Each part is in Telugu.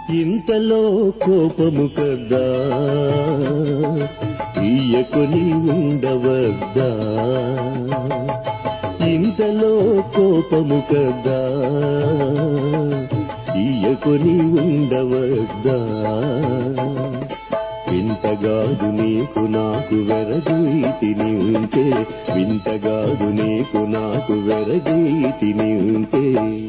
ఇంతలో కోపము కదా ఇయ్యకొని ఉండవద్దా ఇంతలో కోపము కదా ఇయ్యకొని ఉండవద్దా వింతగాదు నీకు నాకు వెరగీతిని ఉంటే వింతగాదు నీకు నాకు వెరగీతిని ఉంటే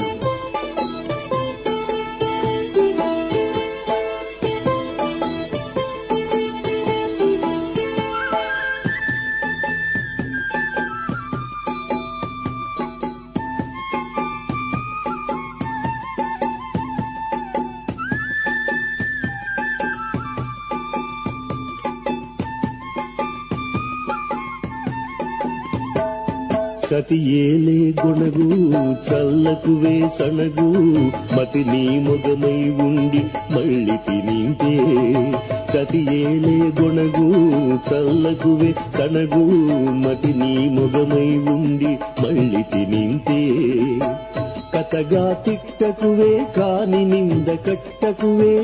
సతి ఏలే గొణగు చల్లకువే సణగు మతి నీ మొగమై ఉండి మళ్ళీ తినింటే సతి ఏలే గొణగు చల్లకువే సణగు మతి నీ మొగమై ఉండి మళ్ళీ తినింతే కథగా తిట్టకువే కాని నింద కట్టకువే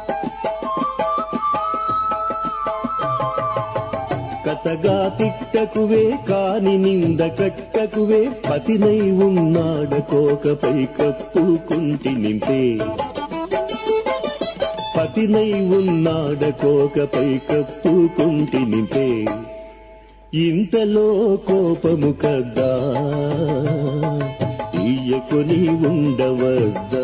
కథగా తిట్టకువే కాని నింద కట్టకువే పతినై ఉన్నాడకోకపై కప్పుకుంటి నింతే పతినై ఉన్నాడకోకపై కప్పుకుంటి నింతే ఇంతలో కోపము కదా ఇయ్యకొని ఉండవద్దా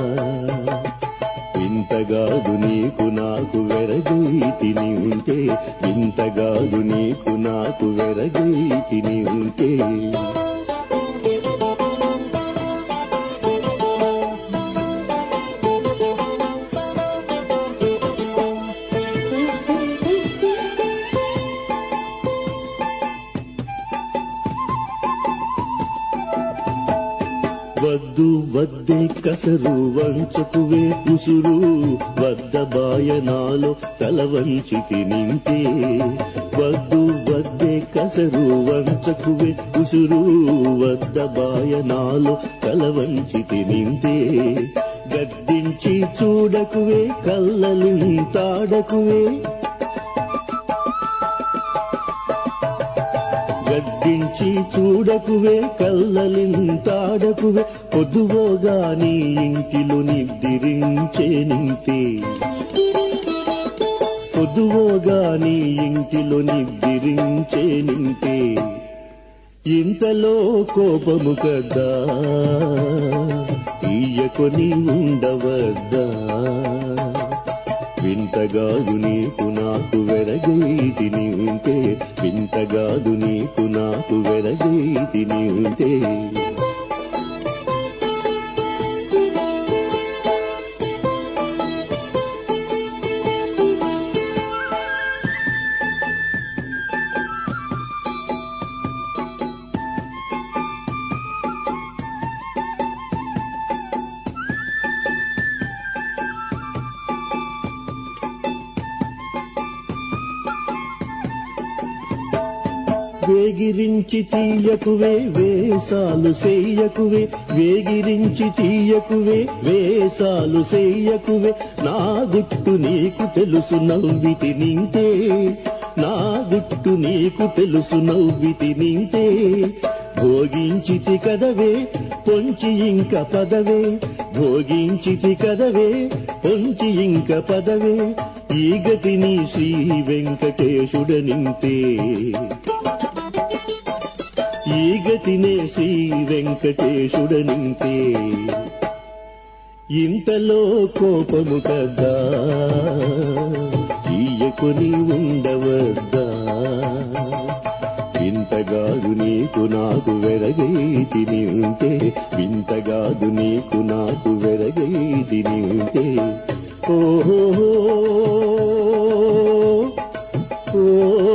ఇంతగాదు నీకు నాకు వెరగైతిని ఉంటే ఇంతగాదు నీకు నాకు వెరగైతిని ఉంటే వద్దు వద్దే కసరు వంచకువే ఉసురు వద్ద బాయనాలో తల వంచి తినింతే వద్దు వద్దే కసరు వంచకువే ఉసురు వద్ద బాయనాలో తల వంచి తినింతే గద్దించి చూడకువే కళ్ళలింతాడకువే గద్దించి చూడకువే కళ్ళలింతాడకువే పొద్దువోగా నీ ఇంటిలో నిద్రించే నింతే పొద్దువోగా నీ ఇంటిలో నిద్రించే నింతే ఇంతలో కోపము కదా ఇయ్యకొని ఉండవద్దా వింతగాదు నీకు నాకు వెరగైతిని ఉంటే వింతగాదు నీకు నాకు వెరగైతిని ఉంటే వేగిరించి తీయకువే వేసాలు చెయ్యకువే వేగిరించి తీయకువే వేసాలు చెయ్యకువే నా గుట్టు నీకు తెలుసు నవ్వితి నింతే నా గుట్టు నీకు తెలుసు నవ్వితి నింతే భోగించితి కదవే పొంచి ఇంక పదవే భోగించితి కదవే పొంచి ఇంక పదవే ఈ గతిని శ్రీ వెంకటేశుడనింతే ఈ గతినే శ్రీ వెంకటేశుడనింతే ఇంతలో కోపము కదా ఇయ్యకొని ఉండవద్దా వింతగాదు నీకు నాకు వెరగైతిని ఉంటే వింతగాదు నీకు నాకు వెరగైతిని ఉంటే ఓహో ఓ